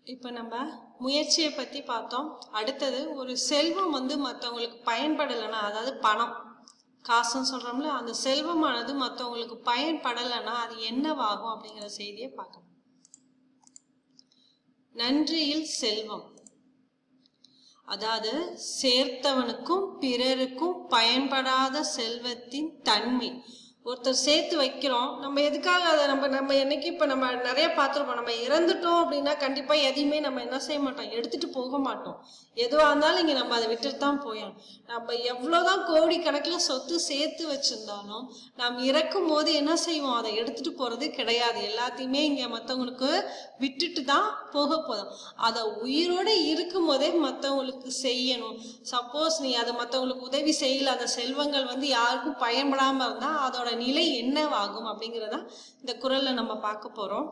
இப்போ நம்ம முயற்சியை பற்றி பார்த்தோம் அடுத்தது ஒரு செல்வம் வந்து மற்றவங்களுக்கு பயன்படலைன்னா அதாவது பணம் காசுன்னு சொல்கிறோம்ல அந்த செல்வமானது மற்றவங்களுக்கு பயன்படலைன்னா அது என்னவாகும் அப்படிங்கிற செய்தியை பார்க்கலாம் நன்றியில் செல்வம் அதாவது சேர்த்தவனுக்கும் பிறருக்கும் பயன்படாத செல்வத்தின் தன்மை ஒருத்தர் சேர்த்து வைக்கிறோம் நம்ம எதுக்காக அதை நம்ம நம்ம என்னைக்கு இப்போ நம்ம நிறைய பார்த்துருப்போம் நம்ம இறந்துட்டோம் அப்படின்னா கண்டிப்பாக எதையுமே நம்ம என்ன செய்ய மாட்டோம் எடுத்துட்டு போக மாட்டோம் எதுவாக இருந்தாலும் இங்கே நம்ம அதை விட்டுட்டு தான் போயணும் நம்ம எவ்வளோதான் கோடி கணக்கில் சொத்து சேர்த்து வச்சிருந்தாலும் நாம் இறக்கும் போது என்ன செய்வோம் அதை எடுத்துட்டு போகிறது கிடையாது எல்லாத்தையுமே இங்கே மற்றவங்களுக்கு விட்டுட்டு தான் போக போதும் அதை உயிரோடு இருக்கும் போதே மற்றவங்களுக்கு செய்யணும் சப்போஸ் நீ அதை மற்றவங்களுக்கு உதவி செய்யல அந்த செல்வங்கள் வந்து யாருக்கும் பயன்படாமல் இருந்தால் அதோட நிலை என்னவாகும் அப்படிங்கிறத இந்த குரல்ல நம்ம பார்க்க போறோம்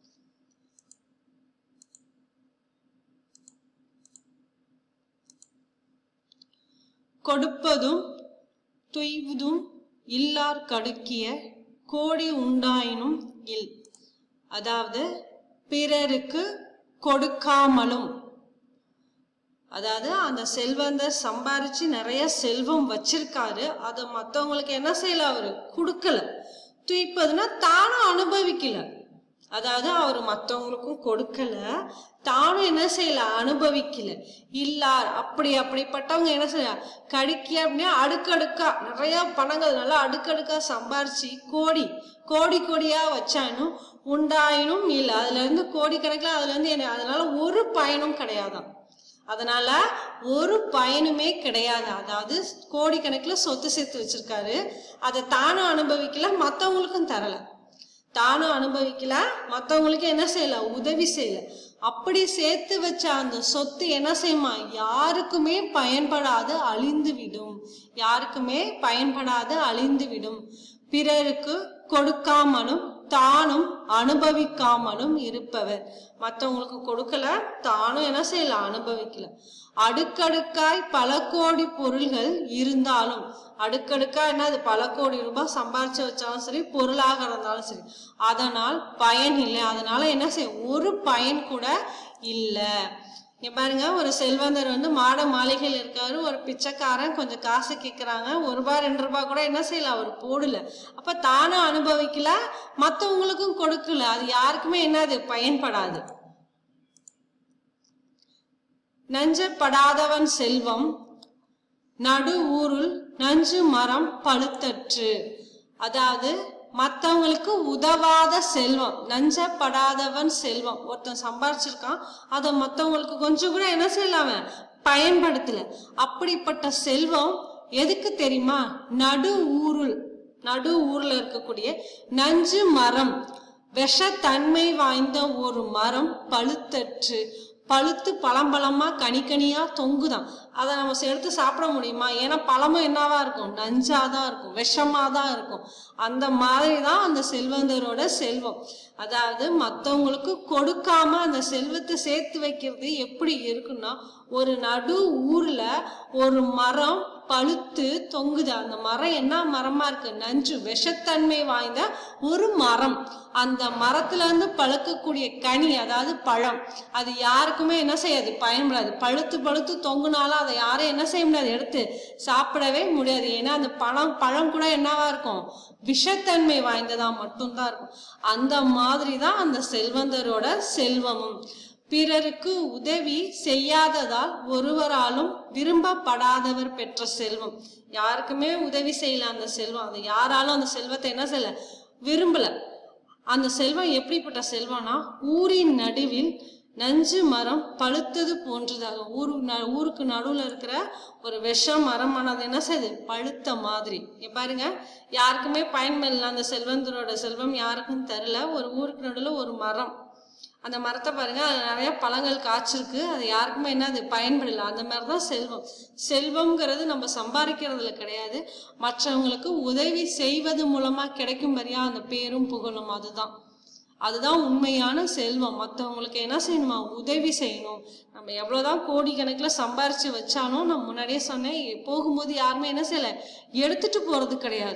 கொடுப்பதும் துய்வதும் இல்லார் கடுக்கிய கோடி உண்டாயினும் இல் அதாவது பிறருக்கு கொடுக்காமலும் அதாவது அந்த செல்வந்தர் சம்பாரிச்சு நிறைய செல்வம் வச்சிருக்காரு அதை மற்றவங்களுக்கு என்ன செய்யல அவரு கொடுக்கல தூய்ப்பதுன்னா தானும் அனுபவிக்கல அதாவது அவர் மற்றவங்களுக்கும் கொடுக்கல தானும் என்ன செய்யல அனுபவிக்கல இல்லார் அப்படி அப்படிப்பட்டவங்க என்ன செய்ய கடுக்கி அப்படின்னா அடுக்கடுக்கா நிறைய பணங்கள் நல்லா அடுக்கடுக்கா சம்பாரிச்சு கோடி கோடி கோடியா வச்சானும் உண்டாயினும் இல்லை அதுல இருந்து கோடிக்கணக்கில் அதுல இருந்து என்ன அதனால ஒரு பயனும் கிடையாதான் அதனால ஒரு பயனுமே கிடையாது அதாவது கோடிக்கணக்கில் சொத்து சேர்த்து வச்சிருக்காரு அதை தானும் அனுபவிக்கல மற்றவங்களுக்கும் தரல தானும் அனுபவிக்கல மற்றவங்களுக்கு என்ன செய்யல உதவி செய்யல அப்படி சேர்த்து வச்ச அந்த சொத்து என்ன செய்யுமா யாருக்குமே பயன்படாது அழிந்து விடும் யாருக்குமே பயன்படாது அழிந்து விடும் பிறருக்கு கொடுக்காமலும் தானும் அனுபவிக்காமலும் இருப்பவர் மற்றவங்களுக்கு கொடுக்கல தானும் என்ன செய்யல அனுபவிக்கல அடுக்கடுக்காய் பல கோடி பொருள்கள் இருந்தாலும் அடுக்கடுக்கா என்ன அது பல கோடி ரூபாய் சம்பாரிச்சு வச்சாலும் சரி பொருளாக இருந்தாலும் சரி அதனால் பயன் இல்லை அதனால என்ன செய்ய ஒரு பயன் கூட இல்லை இங்க பாருங்க ஒரு செல்வந்தர் வந்து மாட மாளிகையில் இருக்காரு ஒரு பிச்சைக்காரன் கொஞ்சம் காசு கேட்குறாங்க ஒரு ரூபாய் ரெண்டு ரூபாய் கூட என்ன செய்யல அவர் போடல அப்ப தானும் அனுபவிக்கல மற்றவங்களுக்கும் கொடுக்கல அது யாருக்குமே என்ன அது பயன்படாது நஞ்சப்படாதவன் செல்வம் நடு ஊருள் நஞ்சு மரம் பழுத்தற்று அதாவது மற்றவங்களுக்கு உதவாத செல்வம் நஞ்சப்படாதவன் செல்வம் ஒருத்தன் சம்பாரிச்சிருக்கான் அதை மற்றவங்களுக்கு கொஞ்சம் கூட என்ன செய்யலாம பயன்படுத்தல அப்படிப்பட்ட செல்வம் எதுக்கு தெரியுமா நடு ஊருள் நடு ஊர்ல இருக்கக்கூடிய நஞ்சு மரம் விஷத்தன்மை வாய்ந்த ஒரு மரம் பழுத்தற்று பழுத்து பழம்பழமா கனிக்கனியா தொங்குதான் அதை நம்ம எடுத்து சாப்பிட முடியுமா ஏன்னா பழமும் என்னவா இருக்கும் நஞ்சாதான் இருக்கும் விஷமா தான் இருக்கும் அந்த மாதிரி தான் அந்த செல்வந்தரோட செல்வம் அதாவது மற்றவங்களுக்கு கொடுக்காம அந்த செல்வத்தை சேர்த்து வைக்கிறது எப்படி இருக்குன்னா ஒரு நடு ஊர்ல ஒரு மரம் பழுத்து தொங்குது அந்த மரம் என்ன மரமா இருக்கு நஞ்சு விஷத்தன்மை வாய்ந்த ஒரு மரம் அந்த மரத்துல இருந்து பழுக்கக்கூடிய கனி அதாவது பழம் அது யாருக்குமே என்ன செய்யாது பயன்படாது பழுத்து பழுத்து தொங்குனாலும் அதை யாரும் என்ன செய்ய முடியாது எடுத்து சாப்பிடவே முடியாது ஏன்னா அந்த பழம் பழம் கூட என்னவா இருக்கும் விஷத்தன்மை வாய்ந்ததா மட்டும்தான் இருக்கும் அந்த மாதிரி தான் அந்த செல்வந்தரோட செல்வமும் பிறருக்கு உதவி செய்யாததால் ஒருவராலும் விரும்பப்படாதவர் பெற்ற செல்வம் யாருக்குமே உதவி செய்யல அந்த செல்வம் அது யாராலும் அந்த செல்வத்தை என்ன செய்யல விரும்பல அந்த செல்வம் எப்படிப்பட்ட செல்வம்னா ஊரின் நடுவில் நஞ்சு மரம் பழுத்தது போன்றதாக ஊரு ஊருக்கு நடுவில் இருக்கிற ஒரு விஷ மரமானது என்ன செய்யுது பழுத்த மாதிரி இங்க பாருங்க யாருக்குமே பயன்படல அந்த செல்வந்தரோட செல்வம் யாருக்கும் தரல ஒரு ஊருக்கு நடுவில் ஒரு மரம் அந்த மரத்தை பாருங்க அது நிறைய பழங்கள் காய்ச்சிருக்கு அது யாருக்குமே என்ன அது பயன்படல அந்த மாதிரி தான் செல்வம் செல்வம்ங்கிறது நம்ம சம்பாதிக்கிறதுல கிடையாது மற்றவங்களுக்கு உதவி செய்வது மூலமா கிடைக்கும்படியா அந்த பேரும் புகழும் அதுதான் அதுதான் உண்மையான செல்வம் மற்றவங்களுக்கு என்ன செய்யணுமா உதவி செய்யணும் நம்ம எவ்வளோதான் கோடிக்கணக்கில் சம்பாரிச்சு வச்சாலும் நான் முன்னாடியே சொன்னேன் போகும்போது யாருமே என்ன செய்யலை எடுத்துட்டு போறது கிடையாது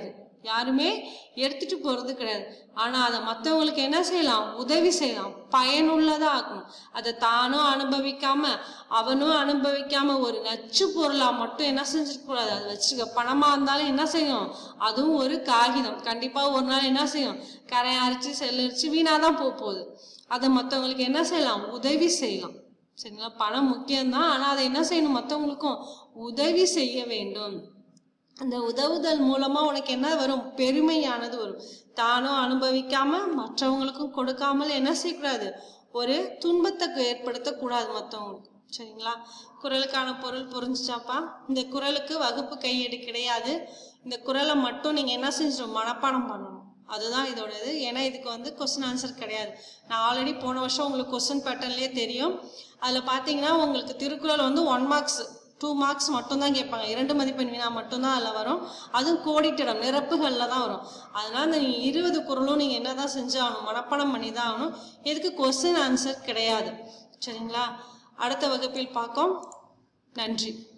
யாருமே எடுத்துட்டு போறது கிடையாது ஆனா அதை மற்றவங்களுக்கு என்ன செய்யலாம் உதவி செய்யலாம் பயனுள்ளதா ஆக்கணும் அதை தானும் அனுபவிக்காம அவனும் அனுபவிக்காம ஒரு நச்சு பொருளா மட்டும் என்ன செஞ்சிருக்க கூடாது அதை வச்சுக்க பணமா இருந்தாலும் என்ன செய்யும் அதுவும் ஒரு காகிதம் கண்டிப்பா ஒரு நாள் என்ன செய்யும் கரையாரிச்சு செல்லரிச்சு வீணாதான் போக போகுது அதை மற்றவங்களுக்கு என்ன செய்யலாம் உதவி செய்யலாம் சரிங்களா பணம் முக்கியம்தான் ஆனா அதை என்ன செய்யணும் மற்றவங்களுக்கும் உதவி செய்ய வேண்டும் அந்த உதவுதல் மூலமா உனக்கு என்ன வரும் பெருமையானது வரும் தானும் அனுபவிக்காம மற்றவங்களுக்கும் கொடுக்காமல் என்ன செய்யக்கூடாது ஒரு துன்பத்தை ஏற்படுத்தக்கூடாது மற்றவங்களுக்கு சரிங்களா குரலுக்கான பொருள் புரிஞ்சுச்சாப்பா இந்த குரலுக்கு வகுப்பு கையேடு கிடையாது இந்த குரலை மட்டும் நீங்க என்ன செஞ்சிடும் மனப்பாடம் பண்ணணும் அதுதான் இதோட இது ஏன்னா இதுக்கு வந்து கொஸ்டின் ஆன்சர் கிடையாது நான் ஆல்ரெடி போன வருஷம் உங்களுக்கு கொஸ்டின் பேட்டர்ன்லேயே தெரியும் அதில் பார்த்தீங்கன்னா உங்களுக்கு திருக்குறள் வந்து ஒன் மார்க்ஸ் டூ மார்க்ஸ் மட்டும்தான் கேட்பாங்க இரண்டு மதிப்பெண் வினா மட்டும்தான் அதில் வரும் அதுவும் கோடிட்டிடம் நிரப்புகளில் தான் வரும் அதனால இந்த நீங்கள் இருபது குரலும் நீங்கள் என்ன தான் செஞ்சாகணும் மனப்பாடம் பண்ணி தான் ஆகணும் இதுக்கு கொஸ்டின் ஆன்சர் கிடையாது சரிங்களா அடுத்த வகுப்பில் பார்ப்போம் நன்றி